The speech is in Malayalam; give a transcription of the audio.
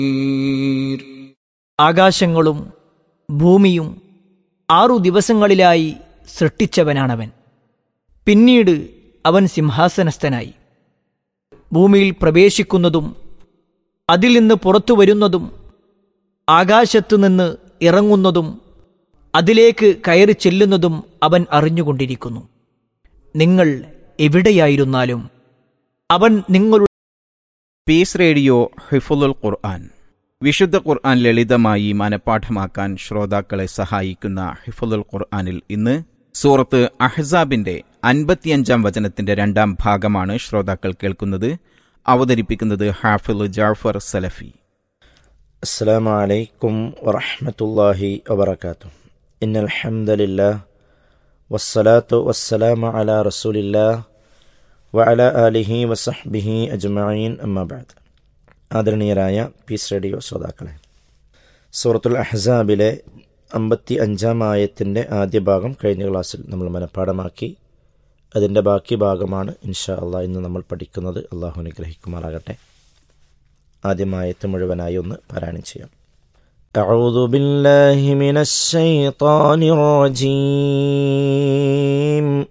ആകാശങ്ങളും ഭൂമിയും ആറു ദിവസങ്ങളിലായി സൃഷ്ടിച്ചവനാണവൻ പിന്നീട് അവൻ സിംഹാസനസ്ഥനായി ഭൂമിയിൽ പ്രവേശിക്കുന്നതും അതിൽ നിന്ന് പുറത്തു വരുന്നതും ആകാശത്തു നിന്ന് ഇറങ്ങുന്നതും അതിലേക്ക് കയറി ചെല്ലുന്നതും അവൻ അറിഞ്ഞുകൊണ്ടിരിക്കുന്നു നിങ്ങൾ എവിടെയായിരുന്നാലും അവൻ നിങ്ങളുടെ പീസ് റേഡിയോ ഹിഫുലുൽ ഖുർആൻ വിശുദ്ധ ഖുർആൻ ലളിതമായി മനഃപ്പാഠമാക്കാൻ ശ്രോതാക്കളെ സഹായിക്കുന്ന ഹിഫുലുൽ ഖുർആനിൽ ഇന്ന് സൂറത്ത് അഹ്സാബിന്റെ അൻപത്തിയഞ്ചാം വചനത്തിന്റെ രണ്ടാം ഭാഗമാണ് ശ്രോതാക്കൾ കേൾക്കുന്നത് അവതരിപ്പിക്കുന്നത് ഹാഫിൽ ജാഫർ സലഫി السلام عليكم ورحمة الله وبركاته إن الحمد لله والصلاة والسلام على رسول الله وعلى آله وصحبه أجمعين أما بعد ആദരണീയരായ പീസ് റേഡിയോ ശ്രോതാക്കളെ സൂറത്തുൽ അഹ്സാബിലെ അമ്പത്തി അഞ്ചാം ആയത്തിൻ്റെ ആദ്യ ഭാഗം കഴിഞ്ഞ ക്ലാസ്സിൽ നമ്മൾ മനഃപ്പാടമാക്കി അതിൻ്റെ ബാക്കി ഭാഗമാണ് ഇൻഷാ അള്ളാഹ് ഇന്ന് നമ്മൾ പഠിക്കുന്നത് അള്ളാഹു അനുഗ്രഹിക്കുമാറാകട്ടെ ആദ്യമായത്ത് മുഴുവനായി ഒന്ന് പാരായണം ചെയ്യാം أعوذ بالله من الشيطان الرجيم